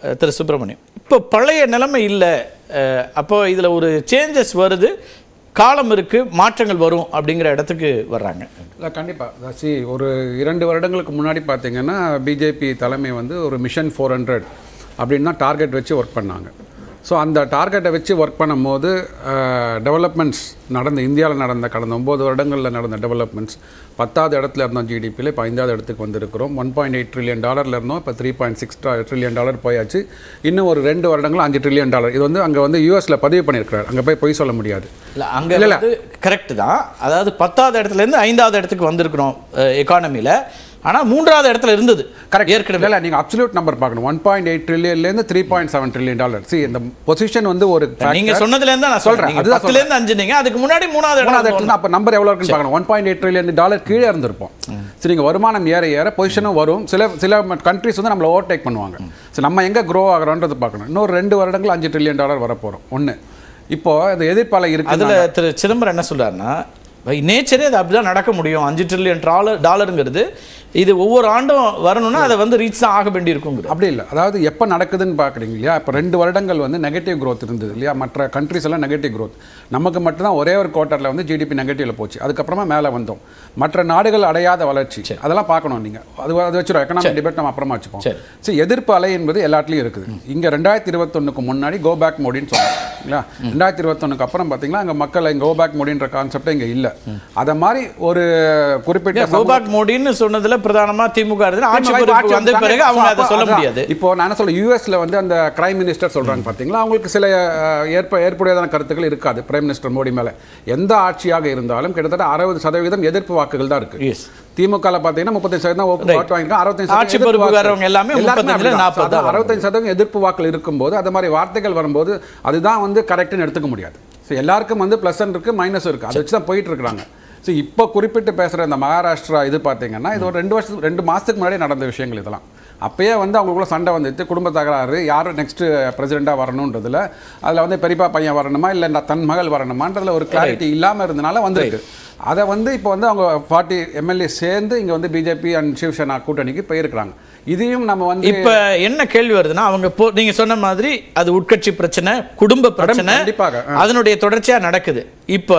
அஹ், திரு சுப்பிரமணியம் இப்போ பழைய நிலைமை இல்லை அப்போ இதில் ஒரு சேஞ்சஸ் வருது காலம் இருக்கு மாற்றங்கள் வரும் அப்படிங்கிற இடத்துக்கு வர்றாங்க இல்லை கண்டிப்பாக சி ஒரு இரண்டு வருடங்களுக்கு முன்னாடி பார்த்தீங்கன்னா பிஜேபி தலைமை வந்து ஒரு மிஷன் ஃபோர் ஹண்ட்ரட் அப்படின்னு தான் டார்கெட் வச்சு ஒர்க் பண்ணாங்க ஸோ அந்த டார்கெட்டை வச்சு ஒர்க் பண்ணும்போது டெவலப்மெண்ட்ஸ் நடந்த இந்தியாவில் நடந்த கடந்த ஒம்பது வருடங்களில் நடந்த டெவலப்மெண்ட்ஸ் பத்தாவது இடத்துல இருந்தோம் ஜிடிபியில் இப்போ ஐந்தாவது இடத்துக்கு வந்திருக்கிறோம் ஒன் பாயிண்ட் எயிட் ட்ரில்லியன் டாலரில் இருந்தோம் இப்போ three point six trillion dollar போயாச்சு இன்னும் ஒரு ரெண்டு வருடங்கள் அஞ்சு ட்ரில்லியன் டாலர் இது வந்து அங்கே வந்து யூஎஸில் பதிவு பண்ணியிருக்கிறார் அங்கே போய் பொய் சொல்ல முடியாது இல்லை அங்கே வந்து கரெக்ட் தான் அதாவது பத்தாவது இடத்துல இருந்து ஐந்தாவது இடத்துக்கு வந்திருக்கிறோம் எக்கானமியில் ஆனால் மூன்றாவது இடத்துல இருந்தது கரெக்ட் ஏற்கனவே இல்லை நீங்கள் அப்சல்யூட் நம்பர் பார்க்கணும் ஒன் பாயிண்ட் எயிட் ட்ரில்லியன்லேருந்து three point seven trillion dollar சி இந்த பொசிஷன் வந்து ஒரு நீங்க factor. சொன்னதுல இருந்து நான் சொல்றேன். சொல்றேன் அதுதான் பத்துல இருந்து அஞ்சு நீங்க அதுக்கு முன்னாடி மூணாவது மூணாவது இடம் இடத்துல அப்போ நம்பர் எவ்வளோ இருக்குன்னு பார்க்கணும் one point eight trillion dollar கீழே இருந்திருப்போம் சரி நீங்கள் வருமானம் ஏற ஏற பொசிஷனும் வரும் சில சில கண்ட்ரிஸ் வந்து நம்மளை ஓவர்டேக் பண்ணுவாங்க சரி நம்ம எங்கே க்ரோ ஆகிறோன்றது பார்க்கணும் இன்னொரு ரெண்டு வருடங்கள் அஞ்சு ட்ரில்லியன் டாலர் வரப்போகிறோம் ஒன்று இப்போ இந்த எதிர்ப்பாலை இருக்கு அதுல திரு சிதம்பரம் என்ன சொல்றாருன்னா பை நேச்சரே அது அப்படிதான் நடக்க முடியும் அஞ்சு ட்ரில்லியன் டாலர் டாலருங்கிறது இது ஒவ்வொரு ஆண்டும் வரணும்னா அதை வந்து ரீச் தான் ஆக வேண்டி இருக்குங்கிறது அப்படி இல்லை அதாவது எப்போ நடக்குதுன்னு பார்க்குறீங்க இல்லையா இப்போ ரெண்டு வருடங்கள் வந்து நெகட்டிவ் growth இருந்தது இல்லையா மற்ற கண்ட்ரிஸ் எல்லாம் நெகட்டிவ் growth நமக்கு மட்டும்தான் ஒரே ஒரு குவார்ட்டரில் வந்து ஜிடிபி நெகட்டிவ்ல போச்சு அதுக்கப்புறமா மேலே வந்தோம் மற்ற நாடுகள் அடையாத வளர்ச்சி அதெல்லாம் பார்க்கணும் நீங்கள் அது அது வச்சிரும் எக்கனாமிக் டிபேட் நம்ம அப்புறமா வச்சுப்போம் சரி. சரி எதிர்ப்பு அலை என்பது எல்லாத்துலேயும் இருக்குது இங்கே ரெண்டாயிரத்தி இருபத்தொன்னுக்கு முன்னாடி கோ பேக் மோடின்னு சொன்னாங்க இல்லையா ரெண்டாயிரத்தி இருபத்தொன்னுக்கு அப்புறம் பார்த்தீங்கன்னா அங்கே மக்கள் கோ பேக் மோடின்ற கான்செப்டே இங்கே இல்லை அதை மாதிரி ஒரு குறிப்பிட்ட கோபாக் மோடின்னு சொன்னதுல பிரதானமா திமுக இருந்து ஆட்சி திரும்ப பொறுப்பு ஆட்சி வந்த வந்தாங்க. பிறகு அவங்க So, அதை அப்ப சொல்ல அதான். முடியாது இப்போ நான் என்ன சொல்ல யூஎஸ்ல வந்து அந்த பிரைம் மினிஸ்டர் சொல்றாங்க பாத்தீங்களா அவங்களுக்கு சில அஹ், ஏற்ப ஏற்புடையதான கருத்துக்கள் இருக்காது பிரைம் மினிஸ்டர் மோடி மேல எந்த ஆட்சியாக இருந்தாலும் கிட்டத்தட்ட அறுபது சதவீதம் எதிர்ப்பு வாக்குகள் தான் இருக்கு Yes. திமுக பார்த்தீங்கன்னா முப்பத்தஞ்சு சதவீதம் ஓட்டு Right. வாக்கு வாங்கிருக்காங்க அறுபத்தஞ்சு ஆட்சி பொறுப்புக்காரவங்க எல்லாமே 35 40 தான் அறுபத்தஞ்சு சதவீதம் எதிர்ப்பு வாக்குகள் இருக்கும்போது அது மாதிரி வார்த்தைகள் வரும்போது அதுதான் வந்து கரெக்ட்னு எடுத்துக்க முடியாது ஸோ எல்லாருக்கும் வந்து ப்ளஸ் இருக்கு மைனஸ் இருக்கு அதை வச்சு தான் போயிட்டு இருக்கிறாங்க ஸோ இப்போ குறிப்பிட்டு பேசுகிற இந்த மகாராஷ்டிரா இது பார்த்தீங்கன்னா இது ஒரு ரெண்டு வருஷத்துக்கு ரெண்டு மாதத்துக்கு முன்னாடி நடந்த விஷயங்கள் இதெல்லாம் அப்பயே வந்து அவங்களுக்குள்ள சண்டை வந்துட்டு குடும்ப தகராறு யார் நெக்ஸ்ட் பிரசிடெண்ட்டாக வரணுன்றதுல அதில் வந்து பெரியப்பா பையன் வரணுமா இல்லை தன் மகள் வரணுமான்றதுல ஒரு கிளாரிட்டி இல்லாமல் இருந்தனால வந்திருக்கு அதை வந்து இப்போ வந்து அவங்க ஃபார்ட்டி எம்எல்ஏ சேர்ந்து இங்கே வந்து பிஜேபி அண்ட் சிவசேனா கூட்டணிக்கு போயிருக்கிறாங்க இதையும் நம்ம வந்து இப்ப என்ன கேள்வி வருதுன்னா அவங்க போ- நீங்க சொன்ன மாதிரி அது உட்கட்சி பிரச்சனை குடும்ப பிரச்சனை கண்டிப்பாக, ஆ. அதனுடைய தொடர்ச்சியா நடக்குது இப்ப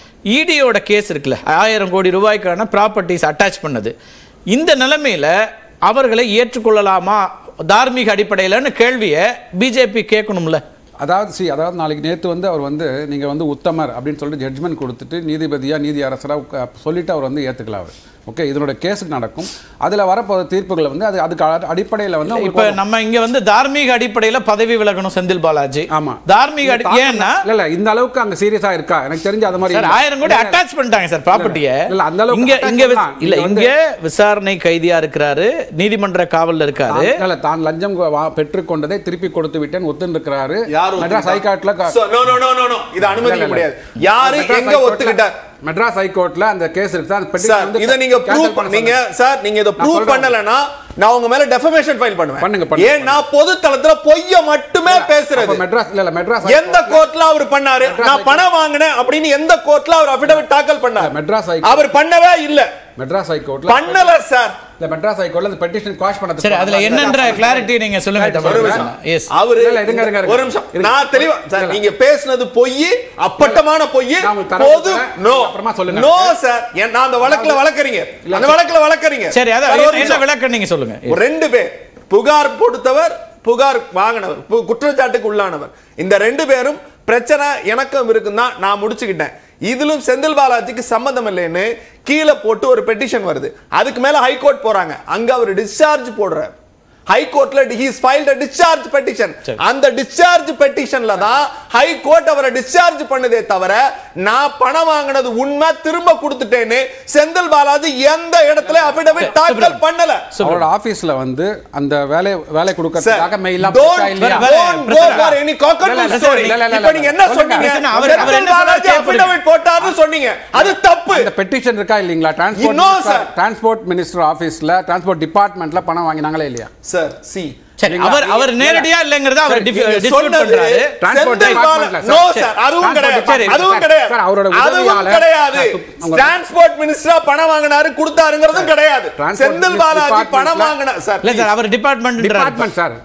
இடியோட கேஸ் இருக்குல்ல ஆயிரம் கோடி ரூபாய்க்கான ப்ராப்பர்ட்டிஸ் அட்டாச் பண்ணது இந்த நிலைமையில அவர்களை ஏற்றுக்கொள்ளலாமா தார்மீக அடிப்படையிலன்னு கேள்வியை பிஜேபி கேட்கணும்ல அதாவது சி அதாவது நாளைக்கு நேற்று வந்து அவர் வந்து நீங்கள் வந்து உத்தமர் அப்படின்னு சொல்லிட்டு ஜட்ஜ்மெண்ட் கொடுத்துட்டு நீதிபதியாக நீதி அரசராக சொல்லிட்டு அவர் வந்து ஏற்றுக்கலாம் அவர் ஓகே இதனோட கேஸுக்கு நடக்கும் அதில் வரப்போகிற தீர்ப்புகளை வந்து அது அதுக்கு அடிப்படையில் வந்து இப்ப உங்களுக்கு நம்ம இங்க வந்து தார்மீக அடிப்படையில பதவி விலகணும் செந்தில் பாலாஜி ஆமா. தார்மீக அடி- ஏன்னா இல்ல இல்ல இந்த அளவுக்கு அங்க சீரியஸா இருக்கா எனக்கு தெரிஞ்சு அது மாதிரி சார் இல்ல. ஆயிரம் கோடி அட்டாச் பண்ணிட்டாங்க சார் ப்ராப்பர்ட்டியை இல்ல, அந்த அளவுக்கு இங்க attach இங்க வி- பண்ணலாம். இல்ல நீங்க இங்க விசாரணை கைதியா இருக்கிறாரு நீதிமன்ற காவல்ல இருக்காரு தான்- இல்ல, தான் லஞ்சம் வா- பெற்றுக்கொண்டதை திருப்பி கொடுத்து விட்டேன் ஒத்துருக்கிறாரு யார் Madras ஹைகோர்ட்ல So, no, no, no, no, no. இதை அனுமதிக்க முடியாது யாரு எங்க ஒத்துக்கிட்டார் மெட்ராஸ் ஹைகோர்ட்ல அந்த கேஸ் இருக்கு அந்த petition சார் வந்து இத நீங்க cancel ப்ரூவ் பண்ண நீங்க சொல்லுங்க. சார் நீங்க இத நான் ப்ரூவ் சொல்றேன். பண்ணலனா நான் உங்க மேல டெஃபமேஷன் ஃபைல் பண்ணுங்க, பண்ணுவேன் பண்ணுங்க. ஏன்னா பொது தளத்துல பொய்ய மட்டுமே பேசுறது அப்ப மெட்ராஸ் இல்ல இல்ல மெட்ராஸ் எந்த ஹைகோர்ட்ல- கோர்ட்ல அவர் பண்ணாரு மெட்ராஸ் நான் பணம் வாங்கினேன் அப்படின்னு எந்த கோர்ட்ல அவர் அபிடவிட் தாக்கல் பண்ணார் மெட்ராஸ் ஹைகோர்ட் அவர் பண்ணவே இல்ல மெட்ராஸ் ஹைகோர்ட்ல பண்ணல சார் இல்ல மெட்ராஸ் ஹைகோர்ட்ல அந்த பெட்டிஷன் குவாஷ் பண்ணது சரி அதுல என்னன்ற கிளாரிட்டி நீங்க சொல்லுங்க Right, தமிழ் ஒரு பேசுங்க. Yes. அவரு இல்ல, இல்ல, இருங்க, இருங்க, இருங்க. ஒரு நிமிஷம் இருங்க. நான் தெளிவா சார் இல்ல. நீங்க பேசுனது பொய் அப்பட்டமான பொய் நான் உங்களுக்கு தரேன் பொது தரேன். நோ நீங்க அப்புறமா சொல்லுங்க. நோ சார் ஏன் நான் அந்த வழக்குல வளர்க்கறீங்க இல்ல, அந்த வழக்குல வளர்க்கறீங்க சரி அதான் சார், ஒரு என்ன நிமிஷம். விளக்கம் நீங்க சொல்லுங்க ஒரு ரெண்டு பேர் புகார் கொடுத்தவர் புகார் வாங்கினவர் பு- குற்றச்சாட்டுக்கு உள்ளானவர் இந்த ரெண்டு பேரும் பிரச்சனை எனக்கும் இருக்குன்னு தான் நான் முடிச்சுக்கிட்டேன் இதிலும் செந்தில் பாலாஜிக்கு சம்மந்தம் இல்லைன்னு கீழே போட்டு ஒரு பெட்டிஷன் வருது அதுக்கு மேல ஹைகோர்ட் போறாங்க அங்க அவர் டிஸ்சார்ஜ் போடுறார் ஹைகோர்ட்ல ஹீஸ் ஃபைல்ட் டிஸ்சார்ஜ் பெட்டிஷன் அந்த டிஸ்சார்ஜ் பெட்டிஷன்ல தான் ஹைகோர்ட் அவரை டிஸ்சார்ஜ் பண்ணுதே தவிர நான் பணம் வாங்கினது உண்மை திரும்ப கொடுத்துட்டேன்னு செந்தில் பாலாஜி எந்த இடத்துல அபிடவிட் தாக்கல் பண்ணல அவரோட ஆபீஸ்ல வந்து அந்த வேலை வேலை Sir, கொடுக்கறதுக்காக மெயிலாம் don't- இல்லையா வேற- don't go பிரச்சனை for any cockroach இல்ல, இல்ல, story. இல்ல, இல்ல, இல்ல, இப்ப நீங்க என்ன சொல்லுங்க. சொன்னீங்க? பிரச்சனை, அவர்- அவர் செந்தில் என்ன சொன்னாரு பாலாஜி கேட்பது. affidavit போட்டாருன்னு சொன்னீங்க அது தப்பு அந்த பெட்டிஷன் இருக்கா இல்லீங்களா No, transport sir. Transport minister ஆபீஸ்ல டிரான்ஸ்போர்ட் டிபார்ட்மெண்ட்ல பணம் வாங்கினாங்களே இல்லையா சார் சி சரி அவர் அவர் நேரடியா இல்லங்கிறத அவர் சரி, நீங்க டிஸ்பியூட் சொன்னது பண்றாரு Transport Senthil Bala- departmentல, No, sir. sir. அதுவும் Transport கிடையாது. department, அதுவும் sir. கிடையாது. sir, அவரோட அதுவும் உதவியாளர், கிடையாது. sir, உங்க- Transport minister ஆ பணம் வாங்கினாரு, கொடுத்தாருங்கிறதும் கிடையாது. Transport செந்தில் பாலாஜி departmentல- பணம் வாங்கின- sir, இல்ல சார் please. அவர் டிபார்ட்மெண்ட் டிபார்ட்மெண்ட் சார்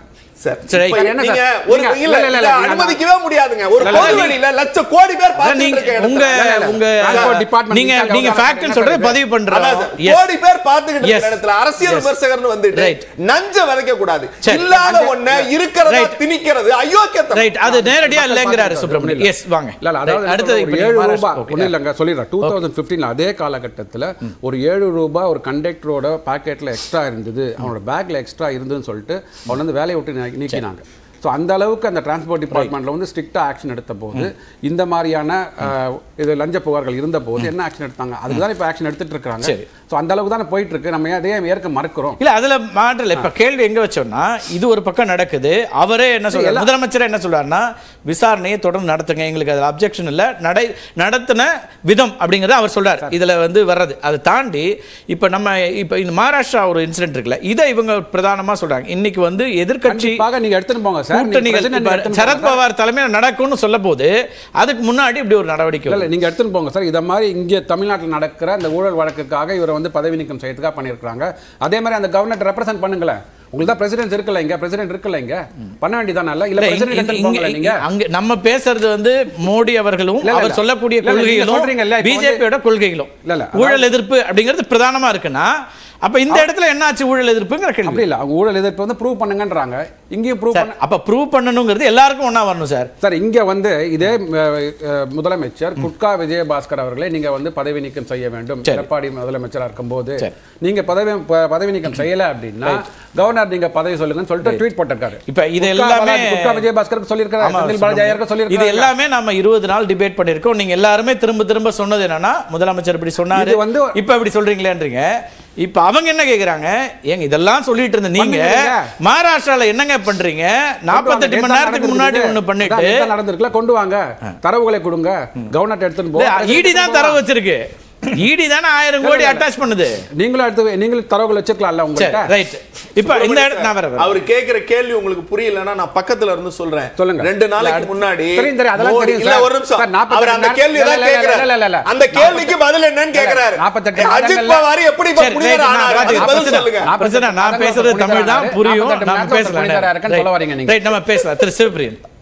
சார் சரி, இப்ப சார், என்ன நீங்க சார்? ஒரு நீங்க- இல்ல இல்ல, இல்ல, இல்ல இல்ல, அனுமதிக்கவே முடியாதுங்க ஒரு இல்ல, இல்ல, பொது வெளியில லட்ச கோடி பேர் பார்த்துட்டு நீங்க இருக்க இடத்துல. உங்க இல்ல, இல்ல. உங்க Transport department நீங்க நீங்க நீங்க கவர்னர் ஃபேக்ட்னு என்ன சொல்றது சொல்றது? பதிவு பண்றோம் அதான் சார், Yes. கோடி பேர் பார்த்துக்கிட்டு Yes. இருக்க இடத்துல அரசியல் Yes. விமர்சகர்னு வந்துட்டு Right. நஞ்ச விதைக்க கூடாது சரி. இல்லாத ஒண்ண இருக்கிறத Right. திணிக்கிறது அயோக்கியத்தனம் ரைட் அது நேரடியா இல்லைங்கிறாரு மக்கள் சுப்பிரமணியன் பார்த்து எஸ் வாங்க இல்ல, இல்ல, அதாவது Right. அடுத்தது ஒரு இப்ப ஏழு நீங்க ரூபாய் மகாராஷ்டிரா. Okay. ஒண்ணும் இல்லைங்க சொல்லிடுறேன் டூ தௌசண்ட் ஃபிஃப்டீன்ல அதே காலகட்டத்துல ஒரு ஏழு ரூபாய் ஒரு கண்டக்டரோட பாக்கெட்ல எக்ஸ்ட்ரா இருந்தது அவனோட பேக்ல எக்ஸ்ட்ரா இருந்ததுன்னு சொல்லிட்டு அவனை வந்து வேலையை விட்டு நீ- நீக்கினாங்க ஸோ அந்த அளவுக்கு அந்த டிரான்ஸ்போர்ட் டிபார்ட்மெண்ட்ல வந்து ஸ்ட்ரிக்டா ஆக்ஷன் எடுத்த போது இந்த மாதிரியான அஹ், இது லஞ்ச புகார்கள் இருந்த போது என்ன ஆக்ஷன் எடுத்தாங்க அதுக்கு தான் இப்போ ஆக்ஷன் எடுத்துட்டு இருக்காங்க சரி. ஸோ அந்த அளவுக்கு தானே போயிட்டு இருக்கு நம்ம அதே ஏற்க மறுக்கிறோம் இல்ல அதுல மாற்றல இப்ப கேள்வி எங்க வச்சோம்னா இது ஒரு பக்கம் நடக்குது அவரே என்ன சொல்றாரு எல்லாம் முதலமைச்சர் என்ன சொல்றாருன்னா விசாரணையை தொடர்ந்து நடத்துங்க எங்களுக்கு அதுல அப்ஜெக்ஷன் இல்ல நடை நடத்தின விதம் அப்படிங்கறத அவர் சொல்றாரு இதுல வந்து வர்றது அதை தாண்டி இப்ப நம்ம இப்ப இந்த மகாராஷ்டிரா ஒரு இன்சிடென்ட் இருக்குல்ல இதை இவங்க பிரதானமா சொல்றாங்க இன்னைக்கு வந்து எதிர்க்கட்சி கண்டிப்பாக நீங்க எடுத்துன்னு போங்க சார் நீங்க கூட்டணிகள் president இப்ப எடுத்துன்னு போங்க சரத் சார். பவார் தலைமையில் நடக்கும்னு சொல்ல போது அதுக்கு முன்னாடி இப்படி ஒரு நடவடிக்கை இல்ல வருது. இல்ல நீங்க எடுத்துன்னு போங்க சார் இத மாதிரி இங்க தமிழ்நாட்டில் நடக்கிற இந்த ஊழல் வழக்குக்காக இவரை வந்து பதவி நீக்கம் செய்யறதுக்காக பண்ணியிருக்காங்க அதே மாதிரி அந்த கவர்னர் ரெப்ரசென்ட் பண்ணுங்களேன் உங்களுக்கு தான் பிரசிடென்ட் இருக்குல்ல இங்க பிரசிடென்ட் இருக்குல்ல இங்க பண்ண வேண்டியதானே இல்ல இல்ல, பிரசிடென்ட் இங்க- எடுத்துன்னு போங்களேன் இங்க- நீங்க அங்க நம்ம பேசுறது வந்து மோடி அவர்களும் இல்ல, இல்ல, அவர் இல்ல. சொல்லக்கூடிய இல்ல, இல்ல, நீங்க சொல்றீங்கல்ல, கொள்கைகளும் இப்ப வந்து- பிஜேபியோட கொள்கைகளும் இல்ல, இல்ல, ஊழல் எதிர்ப்பு அப்படிங்கிறது பிரதானமா இருக்குன்னா அப்ப இந்த இடத்துல என்ன ஆச்சு ஊழல் எதிர்ப்புங்கிற கேள்வி அப்படி இல்ல அவங்க ஊழல் எதிர்ப்பு வந்து ப்ரூவ் பண்ணுங்கன்றாங்க இங்கேயும் ப்ரூவ் சார், பண்ண அப்ப ப்ரூவ் பண்ணணுங்கிறது எல்லாருக்கும் ஒண்ணா வரணும் சார் சார் இங்க வந்து இதே அஹ், அஹ், முதலமைச்சர் குட்கா விஜயபாஸ்கர் அவர்களை நீங்க வந்து பதவி நீக்கம் செய்ய வேண்டும் சரி. எடப்பாடி முதலமைச்சரா இருக்கும்போது சரி. நீங்க பதவி ப- பதவி நீக்கம் செய்யல அப்படின்னா கவர்னர் நீங்க பதவி சொல்லுங்கன்னு சொல்லிட்டு ட்வீட் போட்டிருக்காரு இப்ப இது குட்கா எல்லாமே பாலாஜி- குட்கா விஜயபாஸ்கருக்கு சொல்லியிருக்காரு ஆமா, செந்தில் பாலாஜி ஐயருக்கு இது சொல்லியிருக்காரு எல்லாமே நம்ம இருபது நாள் டிபேட் பண்ணிருக்கோம் நீங்க எல்லாருமே திரும்ப திரும்ப சொன்னது என்னன்னா முதலமைச்சர் இப்படி சொன்னாரு இது வந்து- இப்ப இப்படி சொல்றீங்களேன்றீங்க இப்ப அவங்க என்ன கேக்குறாங்க ஏங்க இதெல்லாம் சொல்லிட்டு இருந்த நீங்க பண்ணுங்க. மகாராஷ்டிரால என்னங்க பண்றீங்க நாற்பத்தெட்டு மணி நேரத்துக்கு முன்னாடி ஒண்ணு பண்ணிட்டு நடந்திருக்குல கொண்டு வாங்க தரவுகளை கொடுங்க கவர்னர் எடுத்துன்னு போ இடி தான் தரவு வச்சிருக்கு இடி தானே ஆயிரம் கோடி அட்டாச் பண்ணுது நீங்களும் எடுத்து நீங்களும் தரவுகள் வச்சிருக்கலாம்ல சரி உங்கள்கிட்ட ரைட் இப்ப இந்த இடத்துல நான் வரேன் அவர் கேக்குற கேள்வி உங்களுக்கு புரியலன்னா நான் பக்கத்துல இருந்து சொல்றேன் சொல்லுங்க. ரெண்டு நாளைக்கு முன்னாடி தெரியும், தெரியும், அதெல்லாம் மோடி- தெரியும் இல்ல சார். ஒரு நிமிஷம் சார், 48 அவர் அந்த நாள் கேள்வி இல்ல, தான் இல்ல, இல்ல, கேக்குறாரு இல்ல, இல்ல, இல்ல. அந்த கேள்விக்கு பதில் என்னன்னு கேக்குறாரு 48 அஜித் மாதங்கள்ல- பவார் எப்படி இப்ப சரி, புனிதர் ரைட், நான் ஆனார் அதுக்கு பதில் பாத்துக்கிறேன். சொல்லுங்க நான் பேசுறேன், நான் பேசுறது தமிழ் தான் புரியும் 48 நம்ம நேரத்துல பேசலாம் புனிதரா இருக்கேன்னு சொல்ல வரீங்க நீங்க. ரைட் நம்ம பேசலாம் திரு சிவபிரியன்